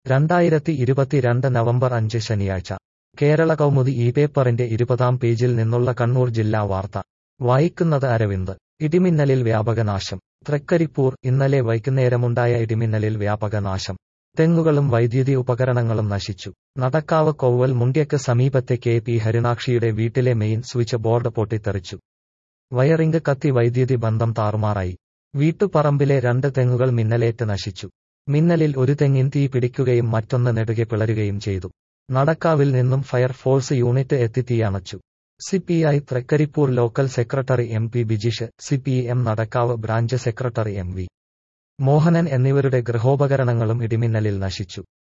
രണ്ടായിരത്തി ഇരുപത്തിരണ്ട് നവംബർ അഞ്ച് ശനിയാഴ്ച കേരള കൗമുദി ഈ പേപ്പറിന്റെ ഇരുപതാം പേജിൽ നിന്നുള്ള കണ്ണൂർ ജില്ലാ വാർത്ത വായിക്കുന്നത് അരവിന്ദ് ഇടിമിന്നലിൽ വ്യാപകനാശം തൃക്കരിപ്പൂർ ഇന്നലെ വൈകുന്നേരമുണ്ടായ ഇടിമിന്നലിൽ വ്യാപകനാശം തെങ്ങുകളും വൈദ്യുതി ഉപകരണങ്ങളും നശിച്ചു നടക്കാവ് കൊവ്വൽ മുണ്ട്യക്ക് സമീപത്തെ കെ പി ഹരിണാക്ഷിയുടെ വീട്ടിലെ മെയിൻ സ്വിച്ച് ബോർഡ് പൊട്ടിത്തെറിച്ചു വയറിംഗ് കത്തി വൈദ്യുതി ബന്ധം താറുമാറായി വീട്ടുപറമ്പിലെ രണ്ട് തെങ്ങുകൾ മിന്നലേറ്റ് നശിച്ചു മിന്നലിൽ ഒരു തെങ്ങിൻ തീ പിടിക്കുകയും മറ്റൊന്ന് നെടുകെ പിളരുകയും ചെയ്തു നടക്കാവിൽ നിന്നും ഫയർഫോഴ്സ് യൂണിറ്റ് എത്തി തീയണച്ചു CPI Trikaripur local secretary M P Bijish CPM Nadakkavu branch secretary M V Mohanan എന്നിവരുടെ ഗൃഹോപകരണങ്ങളും ഇടിമിന്നലിൽ നശിച്ചു